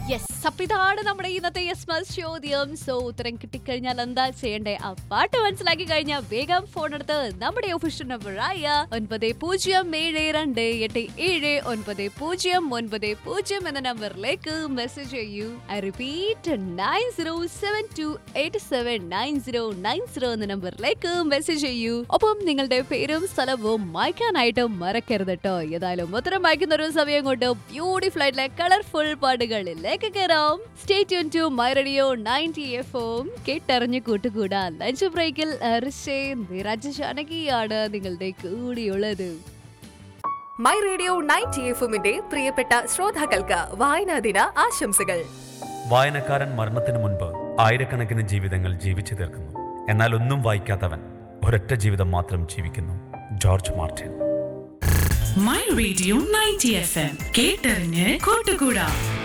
yes അപ്പൊ ഇതാണ് നമ്മുടെ ഇന്നത്തെ യെസ് മസ് ചോദ്യം സോ ഉത്തരം കിട്ടിക്കഴിഞ്ഞാൽ എന്താ ചെയ്യണ്ടേ ആ പാട്ട് മനസ്സിലാക്കി കഴിഞ്ഞാൽ വേഗം ഫോൺ എടുത്ത് നമ്മുടെ ഒഫീഷ്യൽ നമ്പറായ ഒൻപത് പൂജ്യം ഏഴ് രണ്ട് എട്ട് ഏഴ് ഒൻപത് പൂജ്യം ഒൻപത് പൂജ്യം എന്ന നമ്പറിലേക്ക് മെസ്സേജ് ചെയ്യൂ I repeat nine zero seven two eight seven nine zero nine zero എന്ന നമ്പറിലേക്ക് മെസ്സേജ് ചെയ്യൂ ഒപ്പം നിങ്ങളുടെ പേരും സ്ഥലവും മായ്ക്കാനായിട്ട് മറക്കരുത് കേട്ടോ ഏതായാലും ഉത്തരം വായിക്കുന്ന ഒരു സമയം കൊണ്ട് ബ്യൂട്ടിഫുൾ ആയിട്ടുള്ള കളർഫുൾ പാട്ടുകളിലേക്ക് കയറാം stay tune to my radio ninety F M കേട്ടറിഞ്ഞ് കൂട്ടുകൂടാ ലഞ്ച് ബ്രേക്കിൽ അർഷേ നിരാജ ജാനകിയാണ് നിങ്ങളുടെ കൂടിയുള്ളത് മൈ റേഡിയോ നയൻറ്റി എഫുമിന്റെ പ്രിയപ്പെട്ട ശ്രോതാക്കൾക്ക് വായനാ ദിന ആശംസകൾ വായനക്കാരൻ മരണത്തിന് മുൻപ് ആയിരക്കണക്കിന് ജീവിതങ്ങൾ ജീവിച്ചു തീർക്കുന്നു എന്നാൽ ഒന്നും വായിക്കാത്തവൻ ഒരൊറ്റ ജീവിതം മാത്രം ജീവിക്കുന്നു George Martin my radio ninety F M കേട്ടറിഞ്ഞ് കൂട്ടുകൂടാ